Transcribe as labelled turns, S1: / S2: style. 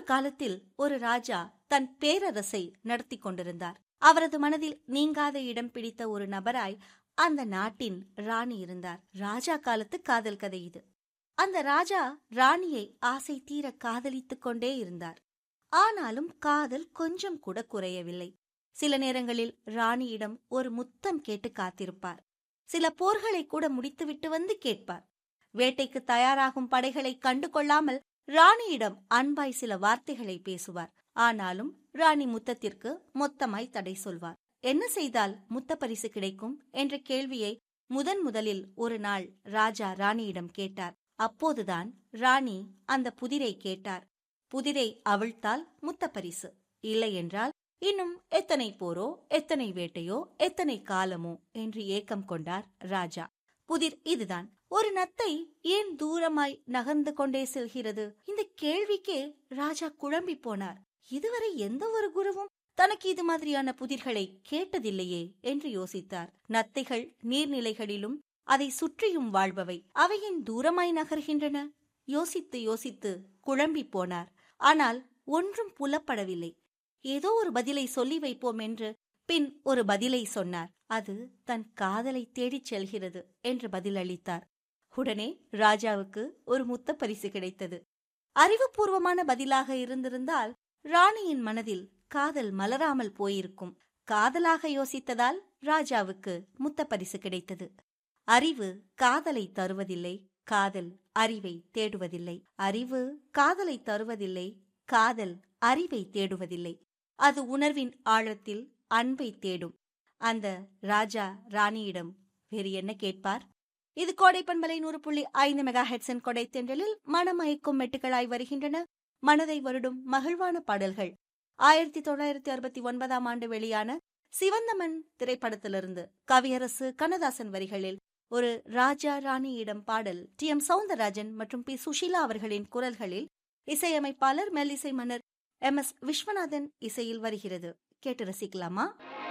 S1: காலத்தில் ஒரு ராஜா தன் பேரரசை நடத்தி கொண்டிருந்தார் அவரது மனதில் நீங்காத இடம் பிடித்த ஒரு நபராய் அந்த நாட்டின் ராணி இருந்தார் ராஜா காலத்து காதல் கதை இது அந்த ராஜா ராணியை ஆசை தீர காதலித்துக் கொண்டே இருந்தார் ஆனாலும் காதல் கொஞ்சம் கூட குறையவில்லை சில நேரங்களில் ராணியிடம் ஒரு முத்தம் கேட்டு காத்திருப்பார் சில போர்களை கூட முடித்துவிட்டு வந்து கேட்பார் வேட்டைக்கு தயாராகும் படைகளை கண்டு கொள்ளாமல் ராணியிடம் அன்பாய் சில வார்த்தைகளை பேசுவார் ஆனாலும் ராணி முத்தத்திற்கு மொத்தமாய் தடை சொல்வார் என்ன செய்தால் முத்த பரிசு கிடைக்கும் என்ற கேள்வியை முதன் முதலில் ஒரு நாள் ராஜா ராணியிடம் கேட்டார் அப்போதுதான் ராணி அந்த புதிரை கேட்டார் புதிரை அவிழ்த்தால் முத்த பரிசு இல்லை என்றால் இன்னும் எத்தனை போரோ எத்தனை வேட்டையோ எத்தனை காலமோ என்று ஏக்கம் கொண்டார் ராஜா புதிர் இதுதான் ஒரு நத்தை ஏன் தூரமாய் நகர்ந்து கொண்டே செல்கிறது இந்த கேள்விக்கே ராஜா குழம்பி போனார் இதுவரை எந்த ஒரு குருவும் தனக்கு இது மாதிரியான புதிர்களை கேட்டதில்லையே என்று யோசித்தார் நத்தைகள் நீர்நிலைகளிலும் அதை சுற்றியும் வாழ்பவை அவையின் தூரமாய் நகர்கின்றன யோசித்து யோசித்து குழம்பி போனார் ஆனால் ஒன்றும் புலப்படவில்லை ஏதோ ஒரு பதிலை சொல்லி வைப்போம் என்று பின் ஒரு பதிலை சொன்னார் அது தன் காதலை தேடிச் செல்கிறது என்று பதிலளித்தார் உடனே ராஜாவுக்கு ஒரு முத்த பரிசு கிடைத்தது அறிவுபூர்வமான பதிலாக இருந்திருந்தால் ராணியின் மனதில் காதல் மலராமல் போயிருக்கும் காதலாக யோசித்ததால் ராஜாவுக்கு முத்த பரிசு கிடைத்தது அறிவு காதலை தருவதில்லை காதல் அறிவை தேடுவதில்லை அறிவு காதலை தருவதில்லை காதல் அறிவை தேடுவதில்லை அது உணர்வின் ஆழத்தில் அன்பை தேடும் அந்த ராஜா ராணியிடம் வேறு என்ன கேட்பார் இது கோடை பண்பலை நூறு புள்ளி ஐந்து மெகா ஹெட்ஸன் கொடை தென்றலில் மனமயக்கும் மெட்டுகளாய் வருகின்றன மனதை வருடும் மகிழ்வான பாடல்கள் ஆயிரத்தி தொள்ளாயிரத்தி அறுபத்தி ஒன்பதாம் ஆண்டு வெளியான சிவந்தமன் திரைப்படத்திலிருந்து கவியரசு கண்ணதாசன் வரிகளில் ஒரு ராஜா ராணியிடம் பாடல் டி எம் சவுந்தரராஜன் மற்றும் பி சுஷீலா அவர்களின் குரல்களில் இசையமைப்பாளர் மெல்லிசை மன்னர் எம் எஸ் விஸ்வநாதன் இசையில் வருகிறது கேட்டு ரசிக்கலாமா